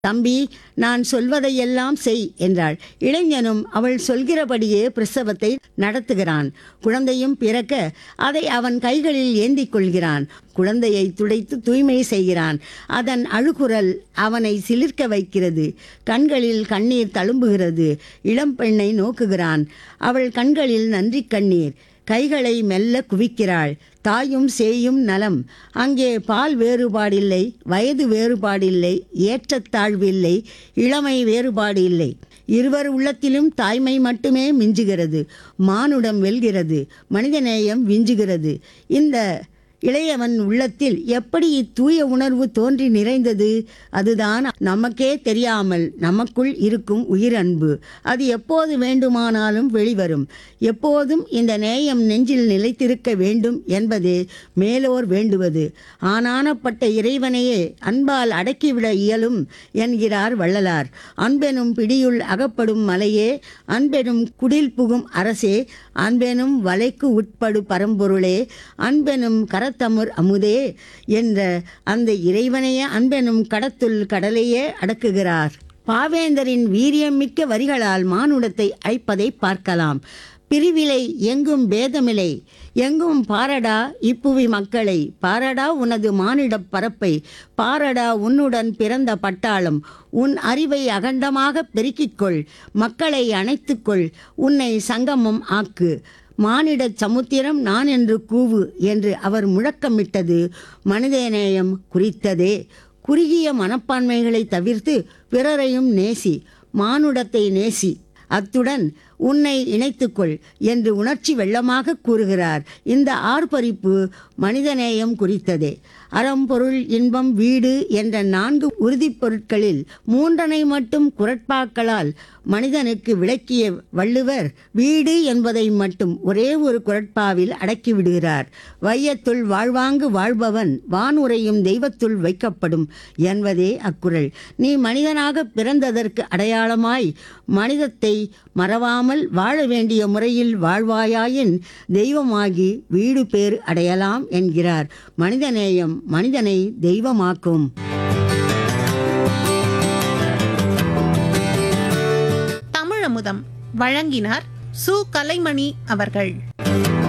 தம்பி நான் சொல்வதையெல்லாம் செய் என்றாள் இளைஞனும் அவள் சொல்கிறபடியே பிரசவத்தை நடத்துகிறான் குழந்தையும் பிறக்க அதை அவன் கைகளில் ஏந்திக் கொள்கிறான் குழந்தையை துடைத்து தூய்மை செய்கிறான் அதன் அழுகுரல் அவனை சிலிர்க்க வைக்கிறது கண்களில் கண்ணீர் தழும்புகிறது இளம்பெண்ணை நோக்குகிறான் அவள் கண்களில் நன்றி கண்ணீர் கைகளை மெல்ல குவிக்கிறாள் தாயும் சேயும் நலம் அங்கே பால் வேறுபாடில்லை வயது வேறுபாடில்லை ஏற்றத்தாழ்வில்லை இளமை வேறுபாடு இல்லை இருவர் உள்ளத்திலும் தாய்மை மட்டுமே மிஞ்சுகிறது மானுடம் வெல்கிறது மனிதநேயம் விஞ்சுகிறது இந்த இளையவன் உள்ளத்தில் எப்படி இத்தூய உணர்வு தோன்றி நிறைந்தது அதுதான் நமக்கே தெரியாமல் நமக்குள் இருக்கும் உயிரன்பு அது எப்போது வேண்டுமானாலும் வெளிவரும் எப்போதும் இந்த நேயம் நெஞ்சில் நிலைத்திருக்க வேண்டும் என்பதே மேலோர் வேண்டுவது ஆனானப்பட்ட இறைவனையே அன்பால் அடக்கிவிட இயலும் என்கிறார் வள்ளலார் அன்பெனும் பிடியுள் அகப்படும் மலையே அன்பெனும் குடில் புகும் அரசே அன்பெனும் வலைக்கு உட்படு பரம்பொருளே அன்பெனும் கரத்தமுர் அமுதே என்ற அந்த இறைவனையே அன்பெனும் கடத்துள் கடலையே அடக்குகிறார் பாவேந்தரின் வீரியமிக்க வரிகளால் மானுடத்தை அழைப்பதை பார்க்கலாம் பிரிவிலை எங்கும் பேதமில்லை எங்கும் பாரடா இப்புவி மக்களை பாரடா உனது மானிடப் பரப்பை பாரடா உன்னுடன் பிறந்த பட்டாளம் உன் அறிவை அகண்டமாக பெருக்கிக்கொள் மக்களை அணைத்துக்கொள் உன்னை சங்கமம் ஆக்கு மானிடச் சமுத்திரம் நான் என்று கூவு என்று அவர் முழக்கமிட்டது மனிதநேயம் குறித்ததே குறுகிய மனப்பான்மைகளை தவிர்த்து பிறரையும் நேசி மானுடத்தை நேசி அத்துடன் உன்னை இணைத்துக்கொள் என்று உணர்ச்சி வெள்ளமாக கூறுகிறார் இந்த ஆர்ப்பரிப்பு மனிதநேயம் குறித்ததே அறம் பொருள் இன்பம் வீடு என்ற நான்கு உறுதிப் பொருட்களில் மூன்றனை மட்டும் குரட்பாக்களால் மனிதனுக்கு விளக்கிய வள்ளுவர் வீடு என்பதை மட்டும் ஒரே ஒரு குரட்பாவில் அடக்கிவிடுகிறார் வையத்துள் வாழ்வாங்கு வாழ்பவன் வானுரையும் தெய்வத்துள் வைக்கப்படும் என்பதே அக்குறள் நீ மனிதனாக பிறந்ததற்கு அடையாளமாய் மனிதத்தை மறவாமல் வாழ வேண்டிய முறையில் வாழ்வாயாயின் தெய்வமாகி வீடு பேர் அடையலாம் என்கிறார் மனிதநேயம் மனிதனை தெய்வமாக்கும் தமிழமுதம் வழங்கினார் சு கலைமணி அவர்கள்